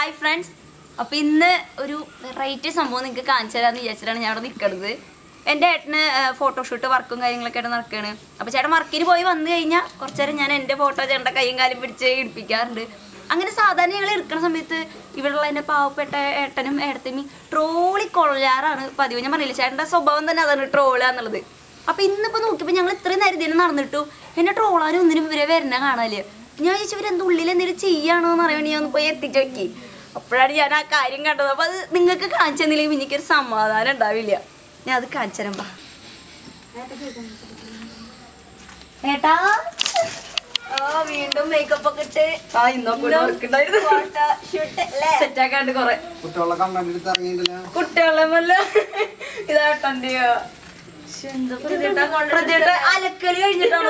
Hi friends അപ്പോൾ ഇന്ന് ഒരു വെറൈറ്റി സംഭവം നിങ്ങൾക്ക് കാണിച്ചു തരാമെന്ന് വിചാരിച്ചിട്ടാണ് ഞാൻ അവിടെ നിൽക്കുന്നത് എൻ്റെ ഏട്ടന് ഫോട്ടോഷൂട്ട് വർക്കും കാര്യങ്ങളൊക്കെ ആയിട്ട് നടക്കുകയാണ് അപ്പോൾ ചേട്ടൻ വർക്കിന് പോയി വന്നു കഴിഞ്ഞാൽ കുറച്ച് നേരം ഞാൻ എൻ്റെ ഫോട്ടോ ചേട്ടൻ്റെ കൈയും കാലും പിടിച്ച് ഇടിപ്പിക്കാറുണ്ട് അങ്ങനെ സാധാരണ ഞങ്ങൾ എടുക്കുന്ന സമയത്ത് ഇവിടെയുള്ള എൻ്റെ പാവപ്പെട്ട ഏട്ടനും ഏട്ടത്തിനും ട്രോളി കൊള്ളാറാണ് പതിവ് ഞാൻ പറഞ്ഞില്ല ചേട്ടൻ്റെ സ്വഭാവം തന്നെ അതാണ് ട്രോളുക എന്നുള്ളത് അപ്പോൾ ഇന്നിപ്പോൾ നോക്കിയപ്പോൾ ഞങ്ങൾ ഇത്രയും നേരം ഇതിന് നടന്നിട്ടു എന്നെ ട്രോളാനും ഒന്നിനും ഇവരെ വരുന്ന കാണാല് ഞാൻ ചോദിച്ചു ഇവരെന്ത് ഉള്ളിൽ എന്തെങ്കിലും ചെയ്യാണോ എന്ന് അറിയാൻ വേണ്ടി ഞാൻ ഒന്ന് പോയി എത്തിച്ചു നോക്കി അപ്പോഴാണ് ഞാൻ ആ കാര്യം കണ്ടത് അപ്പോൾ അത് നിങ്ങൾക്ക് കാണിച്ചു തന്നില്ലെങ്കിൽ എനിക്കൊരു സമാധാനം ഉണ്ടാവില്ല ഞാൻ അത് കാണിച്ചു തരാം ബാ. ഏട്ടാ ആ വീണ്ടും മേക്കപ്പ് ഒക്കെ ഇട്ട് ആ ഇന്നൊക്കെ സെറ്റ് ആക്കാണ്ട് കൊറേ കുട്ടികളെ കണ്ടിട്ട് ഇറങ്ങിയിട്ടില്ല കുട്ടികളെന്നല്ല ഇതാട്ടന്റെയോ അലക്കല് കഴിഞ്ഞിട്ടാണ്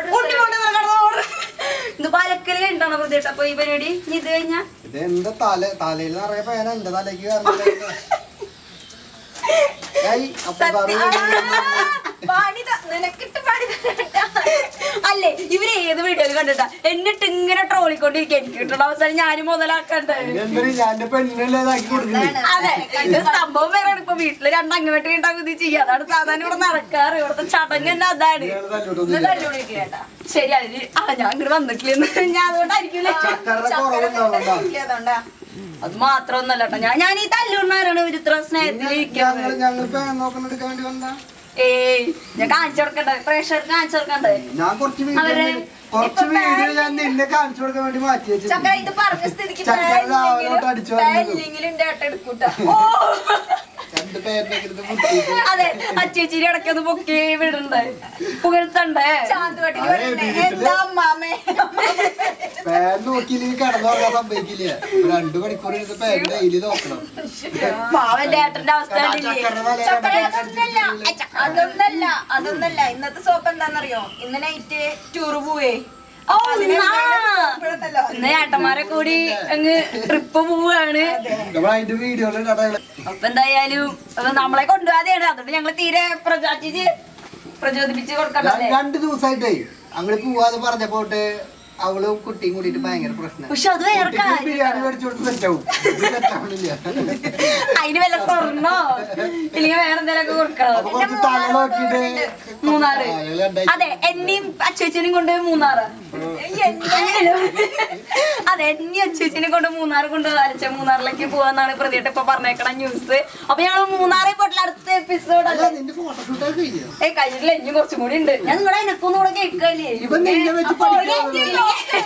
ഇതിപ്പോ അലക്കല് കഴിഞ്ഞിട്ടാണ് പ്രതിട്ട അപ്പൊ ഈ പരിപാടി ഇനി ഇത് കഴിഞ്ഞാ ഇത് എന്റെ തല തലയിൽ നിറയെ പേന എന്റെ തലയ്ക്ക് കയറുന്നില്ല. ഏയ്, അപ്പൊ സത്യം. പറഞ്ഞു. പാടി ത- നിനക്കിട്ട് പാടി തരട്ടാ. അല്ലേ ഇവര് ഏത് വീഡിയോയിൽ കണ്ടിട്ടാ എന്നിട്ട് ഇങ്ങനെ ട്രോളിക്കൊണ്ടിരിക്കുക എനിക്ക് കിട്ടണ അവസാനം ഞാനും മുതലാക്കണ്ടേ എന്തിന് ഞാൻ എന്റെ പെണ്ണിനല്ലേ ഇതാക്കി കൊടുക്കുന്നത് അതെ ഇത് സംഭവം വേറെ ഇപ്പൊ വീട്ടില് രണ്ട് അങ്ങോട്ട് ഉണ്ടാകും ഇത് ചെയ്യാം അതാണ് സാധാരണ ഇവിടെ നടക്കാറ് ഇവിടുത്തെ ചടങ്ങ് തന്നെ അതാണ് ഇയാള് തല്ലിവിട്ടൊന്നും ഇത് തല്ലുകൂടി കേട്ടാ ശരി അതിന് ആ ഞാൻ ഇങ്ങോട്ട് വന്നിട്ടില്ലെന്ന് ഞാൻ അതുകൊണ്ടായിരിക്കില്ലേ ചക്കരയുടെ കുറവുണ്ടാവുന്നുണ്ടോ അത് മാത്രമൊന്നല്ല കേട്ടോ ഞാൻ ഞാൻ ഈ തല്ലുണ്ണാരാണ് ഒരു ഇത്ര സ്നേഹത്തിൽ ഇരിക്കുന്നത് ഞങ്ങൾ ഞങ്ങൾ പേന നോക്കണം എടുക്കാൻ വേണ്ടി വന്നാ ഏയ് ഞാൻ കാണിച്ചു കൊടുക്കണ്ടേ പ്രേക്ഷകർക്ക് കാണിച്ചു കൊടുക്കണ്ടേ ഞാൻ കുറച്ച് അവര് വീഡിയോ കുറച്ച് വീഡിയോ ഞാൻ നിന്നെ കാണിച്ചു കൊടുക്കാൻ വേണ്ടി മാറ്റി വെച്ചു ചക്ക ഇത് പറഞ്ഞ സ്ഥിതിക്ക് ചക്കര അവരോട്ട് അടിച്ചു വന്നത്. ഇല്ലെങ്കിലും എന്റെ ഏട്ട എടുക്കൂട്ടാ രണ്ട് പേരുടെ എടുത്ത് മുട്ടിയിട്ട് അതെ അച്ചേച്ചിരി ഇടയ്ക്കൊന്ന് പൊക്കി വിടണ്ടേ പുകഴ്ത്തണ്ടേ അതെ, വീട്ടില് പേൻ നോക്കിയില്ലെങ്കിൽ കിടന്നുറങ്ങാൻ സംഭവിക്കില്ല ഇപ്പൊ രണ്ടു മണിക്കൂർ ഇരുന്ന് പേൻ ഡെയിലി നോക്കണം പാവന്റെ ഏട്ടന്റെ അവസ്ഥ കണ്ടില്ലേ? ചക്കര അതൊന്നല്ല അതൊന്നല്ല അതൊന്നല്ല ഇന്നത്തെ സോപ്പ് എന്താന്നറിയോ ഇന്ന് നൈറ്റ് ടൂർ പോവേ ഓ, ഇന്നാ. ഇന്ന് ഏട്ടന്മാരെ കൂടി അങ്ങ് ട്രിപ്പ് പോവാണ് നമ്മൾ അതിന്റെ വീഡിയോയിൽ അപ്പൊ എന്തായാലും അപ്പൊ നമ്മളെ കൊണ്ടുപോകാതെയാണ് അതുകൊണ്ട് ഞങ്ങള് തീരെ പ്രചോദിച്ച് പ്രചോദിപ്പിച്ച് കൊടുക്കണ്ടല്ലേ രണ്ട് ദിവസമായിട്ടേ അങ്ങോട്ട് പോവാന്ന് പറഞ്ഞപ്പോട്ട് അവളും കുട്ടിയും കൂടിയിട്ട് ഭയങ്കര പ്രശ്നം പക്ഷെ അത് വേറെ കുട്ടിക്ക് കാര്യം ബിരിയാണി മേടിച്ചു കൊടുത്ത് സെറ്റാവും സെറ്റാവണില്ല അതിന് വല്ല സ്വർണ്ണോ ഇല്ലെങ്കിൽ വേറെ എന്തെങ്കിലുമൊക്കെ കൊടുക്കണം അപ്പൊ കുറച്ച് തല നോക്കിയിട്ട് മൂന്നാറ് തലയിൽ രണ്ടാഴ്ച അതെ എന്നെയും അച്ചേച്ചിനെയും കൊണ്ട് മൂന്നാറ് അങ്ങനെയല്ലോ. അതെ എന്നെ അച്ചേച്ചിനെ കൊണ്ട് മൂന്നാർ കൊണ്ട് അരച്ച മൂന്നാറിലേക്ക് പോവാന്നാണ് പ്രതിയിട്ട് ഇപ്പൊ പറഞ്ഞേക്കണ ന്യൂസ് അപ്പൊ ഞങ്ങള് മൂന്നാറേ പോയിട്ടുള്ള അടുത്ത എപ്പിസോഡ് അല്ല നിന്റെ ഫോട്ടോഷൂട്ട് ഒക്കെ കഴിഞ്ഞോ ഏ കഴിഞ്ഞിട്ടില്ല ഇനിയും കുറച്ചും കൂടി ഉണ്ട് ഞാൻ നിങ്ങളുടെ എനക്കൊന്നും കൂടെ കേൾക്കല്ലേ ഇവൻ നിന്നെ വെച്ച് പഠിക്കാനുള്ളൂ.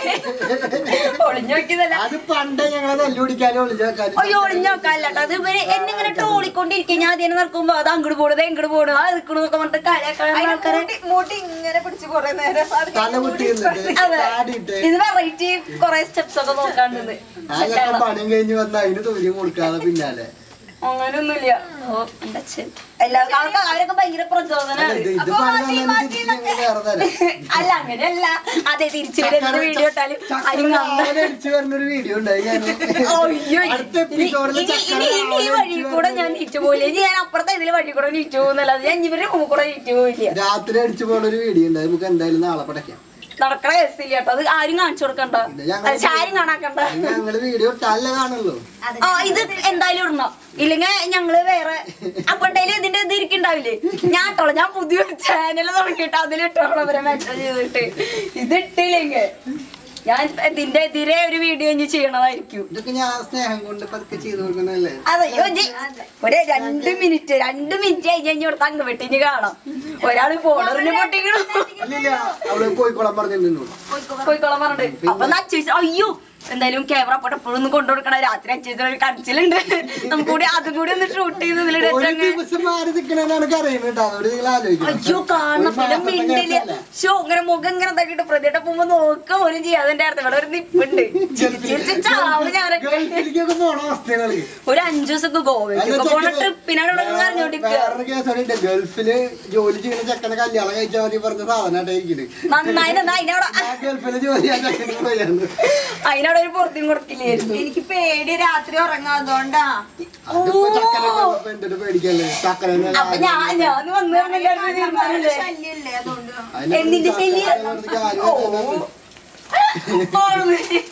ഒളിഞ്ഞു നോക്കിയതല്ല അത് പണ്ടേ ഞങ്ങളെ നെല്ലുപിടിക്കാനും ഒളിഞ്ഞാക്കാനും അയ്യോ ഒളിഞ്ഞു നോക്കാനല്ല അത് ഇവര് എന്നെ ഇങ്ങനെ ട്രോളിക്കൊണ്ടിരിക്കും ഞാൻ അതിനെ നടക്കുമ്പോ അത് അങ്ങോട്ട് പോണത് ഇങ്ങോട്ട് പോണു ആ നിൽക്കണതൊക്കെ പറഞ്ഞിട്ട് കളിയാക്കാൻ ആൾക്കാരെ മൂട്ടി ഇങ്ങനെ പിടിച്ച് കൊറേ നേരം അത് തല കുത്തി നിന്നിട്ട് അതെ ചാടിയിട്ട് ഇത് വെറൈറ്റി കൊറേ സ്റ്റെപ്സ് ഒക്കെ നോക്കാണ്ട് ആ ചെക്കൻ പണിയും കഴിഞ്ഞ് വന്ന അതിന് തൊഴിൽ കൊടുക്കാതെ പിന്നാലെ അങ്ങനെയൊന്നുമില്ല ഓ എന്റെ അച്ഛൻ എല്ലാവർക്കും ആൾക്കാർ അവരൊക്കെ ഭയങ്കര അല്ല പ്രചോദനാണ് ഇത് ഇത് പണി തന്നാലും തിരിച്ച് ഞങ്ങൾ വേറെ തരാം അല്ല അങ്ങനെയല്ല അതെ തിരിച്ചു വരുന്ന വീഡിയോ ഇട്ടാലും ആരും കാണണ്ട. അടിച്ചു വരുന്നൊരു വീഡിയോ ഉണ്ടായി ഞാൻ അയ്യോ, അടുത്ത ഇനി- എപ്പിസോഡിൽ ഇനി- ഇനി- ഇനി ഈ വഴി കൂടെ ഞാൻ നീച്ചു പോയില്ല ഇനി ഞാൻ അപ്പുറത്തെ ഇതിൽ വഴി കൂടെ നീച്ചു പോകുന്നല്ലാതെ ഞാൻ ഇവരുടെ മുമ്പ് കൂടെ നീച്ചു പോയില്ല രാത്രി അടിച്ചു പോണ ഒരു വീഡിയോ ഉണ്ട് അത് നമുക്ക് എന്തായാലും നാളെ പടയ്ക്കാം നടക്കണ കേസില്ല കേട്ടോ അത് ആരും കാണിച്ചു കൊടുക്കണ്ട ഇത് ഞങ്ങൾ- അത് ആരും കാണാക്കണ്ട അത് ഞങ്ങള് വീഡിയോ ഇട്ടാലേ കാണുള്ളൂ ആ ഇത് എന്തായാലും ഇടണം ഇല്ലെങ്കിൽ ഞങ്ങള് വേറെ അപ്പണ്ടേലും ഇതിന്റെ ഇത് ഇരിക്കണ്ടാവില്ലേ ഞാൻ ഇട്ടോളാം ഞാൻ പുതിയൊരു ചാനൽ തുടങ്ങിയിട്ട് അതിലിട്ടോളാം അവരെ മെസ്സേജ് ചെയ്തിട്ട് ഇത് ഇട്ടില്ലെങ്കിൽ ഞാൻ ഇതിന്റെ എതിരെ ഒരു വീഡിയോ ഇനി ചെയ്യണതായിരിക്കും ഇതൊക്കെ ഞാൻ സ്നേഹം കൊണ്ട് പതുക്കെ ചെയ്തു കൊടുക്കുന്നതല്ലേ അതെയോ ജി ഒരു രണ്ട് മിനിറ്റ് രണ്ട് മിനിറ്റ് കഴിഞ്ഞ് കഴിഞ്ഞ് കൊടുത്താൽ അങ്ങ് വെട്ടിന് കാണാം ഒരാള് ഫോണറിന് പൊട്ടിക്കണു ഇല്ലില്ല അവള് കോഴിക്കോളം പറഞ്ഞിട്ടുണ്ടോ കോഴിക്കോളം പറഞ്ഞിട്ട് അപ്പൊ അച്ഛൻ അയ്യോ എന്തായാലും ക്യാമറ അപ്പോൾ എപ്പോഴും ഒന്ന് കൊണ്ടുകൊടുക്കണ രാത്രി അച്ഛൻ ഒരു കരച്ചിലുണ്ട് നമുക്ക് കൂടി അതും കൂടി ഒന്ന് ഷൂട്ട് ചെയ്ത് ഒരു ഇതിലിടച്ചങ്ങ് ദിവസം മാറി നിൽക്കണെന്നാണ് അറിയുന്നത് അതോട് നിങ്ങൾ ആലോചിക്കണം അയ്യോ കാണണം ഒരു പിന്നെ മാസത്തെ മിണ്ടില്ല കേസല്ലേ? ഷോ ഇങ്ങനെ മുഖം ഇങ്ങനെ ഇതാക്കിട്ട് പ്രതിയുടെ പോകുമ്പോ നോക്ക പോലും ചെയ്യാതെ എന്റെ അടുത്ത് ഇവിടെ ഒരു നിപ്പുണ്ട് ചിരിച്ച് ചാവും ഞാനൊക്കെ ഗൾഫിലേക്കൊക്കെ പോണ അവസ്ഥയാണ് ഒരു അഞ്ചു ദിവസമൊക്കെ ഗോവയ്ക്കൊക്കെ പോണ ട്രിപ്പിനാണ് ഇവിടെ അറിഞ്ഞോണ്ടിരിക്കുക വേറൊരു കേസുണ്ട് ഗൾഫില് ജോലി ചെയ്യുന്ന ചെക്കനെ കല്യാണം കഴിച്ചാൽ മതി പറഞ്ഞ സാധനമായിട്ടായിരിക്കും നന്നായി നന്നായി അതിനവിടെ ആ ഗൾഫില് ജോലി ചെയ്യാൻ ചെക്കന് പോയാണ് അതിനവിടെ ഒരു പുറത്തും കൊടുക്കില്ലായിരുന്നു എനിക്ക് പേടി രാത്രി ഉറങ്ങാത്തോണ്ടാ അതിപ്പോ ചക്കനെ കണ്ടപ്പോ എന്തിട്ട് പേടിക്കല്ലേ ചക്കനെ അപ്പൊ ഞാൻ ഞാൻ വന്നു പറഞ്ഞില്ലേ ശല്യല്ലേ അതുകൊണ്ട് എന്തിന്റെ ശല്യം? ഓ.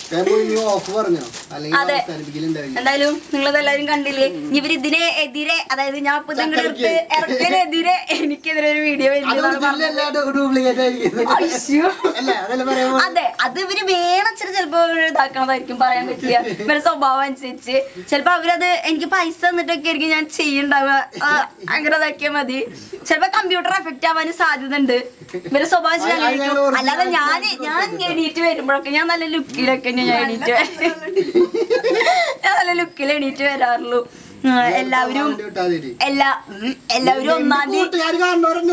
ഞാൻ പോയി നീ ഓഫ് പറഞ്ഞോ അല്ലെങ്കിൽ അതെ. അവസാനിപ്പിക്കലുണ്ടാവില്ല എന്തായാലും നിങ്ങളതെല്ലാരും കണ്ടില്ലേ ഇനി ഇവർ ഇതിനെ എതിരെ അതായത് ഞാൻ ഇപ്പൊ ഇതെങ്കിലും എടുത്ത് ഇറക്കനെതിരെ എനിക്കെതിരെ ഒരു വീഡിയോ അത് ഡ്യൂപ്ലിക്കേറ്റ് ആയിരിക്കും അല്ല അതല്ല പറയാൻ പോ- അതെ അത് ഇവര് വേണച്ചിട്ട് ചിലപ്പോ ഇതാക്കണതായിരിക്കും പറയാൻ പറ്റില്ല ഇവരുടെ സ്വഭാവം അനുസരിച്ച് ചിലപ്പോ അവരത് എനിക്ക് പൈസ തന്നിട്ടൊക്കെ ആയിരിക്കും ഞാൻ ചെയ്യണ്ടാവുക ആ, അങ്ങനെ ഇതാക്കിയാൽ മതി ചിലപ്പോ കമ്പ്യൂട്ടർ എഫക്റ്റ് ആവാൻ സാധ്യത ഉണ്ട് ഇവരുടെ സ്വഭാവം വെച്ചിട്ട് അങ്ങനെ അത് ആയിരിക്കും. ഞങ്ങൾ അല്ലാതെ ഞാൻ ഞാൻ എണീറ്റ് വരുമ്പോഴൊക്കെ ഞാൻ നല്ല ലുക്കിലൊക്കെ ഞാൻ എണീറ്റ് ഞാൻ നല്ല ലുക്കിൽ എണീറ്റ് വരാറുള്ളൂ ഉം, എല്ലാവരും വേണ്ടി വിട്ടാ മതി. എല്ലാ ഉം, എല്ലാവരും ഒന്നാം തീയതി കൂട്ടുകാർ കാണുന്നവരൊന്നും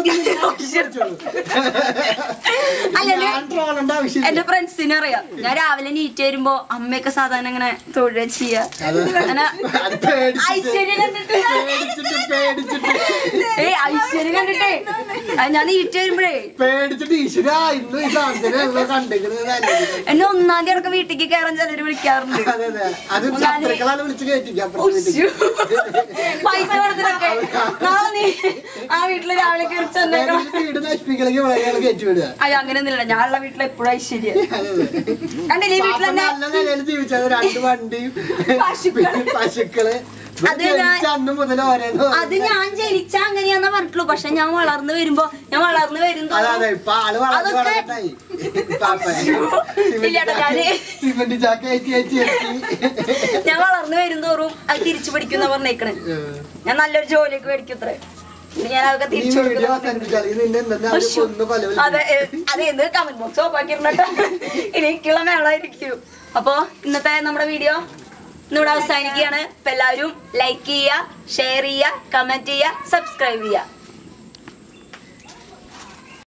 അല്ല, ഇത് ഞാൻ ട്രോളേണ്ട ആവശ്യമില്ല എന്റെ ഫ്രണ്ട്സിന് അറിയാം ഞാൻ രാവിലെ നീറ്റ് വരുമ്പോ അമ്മയൊക്കെ സാധാരണ ഇങ്ങനെ തൊഴിൽ ചെയ്യാ അത് അങ്ങനെ അത് പേടിച്ചിട്ട് ഐശ്വര്യം കണ്ടിട്ട് പേടിച്ചിട്ട് പേടിച്ചിട്ട് ഏയ് ഐശ്വര്യം കണ്ടിട്ടേ അത് ഞാൻ നീറ്റ് വരുമ്പോഴേ പേടിച്ചിട്ട് ഈശ്വര ഇന്ന് ഈ സാധനം കണ്ടിരിക്കുന്നത് എന്നെ ഒന്നാം തീയതി അടക്കം വീട്ടിലേക്ക് കയറാൻ ചിലര് വിളിക്കാറുണ്ട് അതെ അതെ അത് ശത്രുക്കളാണ് വിളിച്ച് കയറ്റിക്കുക അപ്പുറത്തെ വീട്ടിൽ പൈസ കൊടുത്തിട്ടൊക്കെ നാളെ നീ ആ വീട്ടില് രാവിലെ കയറി ചെന്നേക്കണം വീട് നശിപ്പിക്കണമെങ്കിൽ വളരെ കയറ്റി വിടുക അയ്യോ അങ്ങനെയൊന്നുമില്ല ഞാനുള്ള വീട്ടിൽ എപ്പോഴും ഐശ്വര്യം അതെ അതെ കണ്ടില്ലേ ഈ വീട്ടിൽ പാപ്പ തന്നെ നല്ല നിലയിൽ ജീവിച്ചത് രണ്ട് വണ്ടിയും പശുക്കള്. പിന്നെ പശുക്കള് അത് ഞാൻ- ജനിച്ച അന്ന് മുതൽ ഓരോന്ന് അത് ഞാൻ ജനിച്ച അങ്ങനെയാന്ന് പറഞ്ഞിട്ടുള്ളൂ പക്ഷെ ഞാൻ വളർന്നു വരുമ്പോ ഞാൻ വളർന്നു വരും അതെ അതെ ഇപ്പൊ ആള് വളർന്ന് അതൊക്കെ- വളർന്നിട്ടായി പാപ്പ ഇല്ലാട്ടോ, ഞാന് സിമന്റ് ചാക്ക് ഏറ്റി ഏറ്റി ഏറ്റി ഞാൻ വളർന്നു വരും തോറും അത് തിരിച്ചു പഠിക്കുന്ന പറഞ്ഞേക്കണ് ഞാൻ നല്ലൊരു ജോലിയൊക്കെ മേടിക്കും ഇത്രേ ഇനി ഞാൻ അതൊക്കെ ഈ തിരിച്ചു വീഡിയോ കൊടുക്കുന്നു അവസാനിപ്പിച്ചാൽ നിന്നെ എന്താ അവര് കൊന്ന് കൊല അതെ വിളിക്കും ഏ, അതെ എന്ത് കമന്റ് ബോക്സ് ഓപ്പാക്കിരുന്നട്ടോ എനിക്കുള്ള മേളായിരിക്കും അപ്പോ ഇന്നത്തെ നമ്മുടെ വീഡിയോ ഇന്നിവിടെ അവസാനിക്കുകയാണ് അപ്പൊ എല്ലാവരും ലൈക്ക് ചെയ്യുക ഷെയർ ചെയ്യുക കമന്റ് ചെയ്യുക സബ്സ്ക്രൈബ് ചെയ്യുക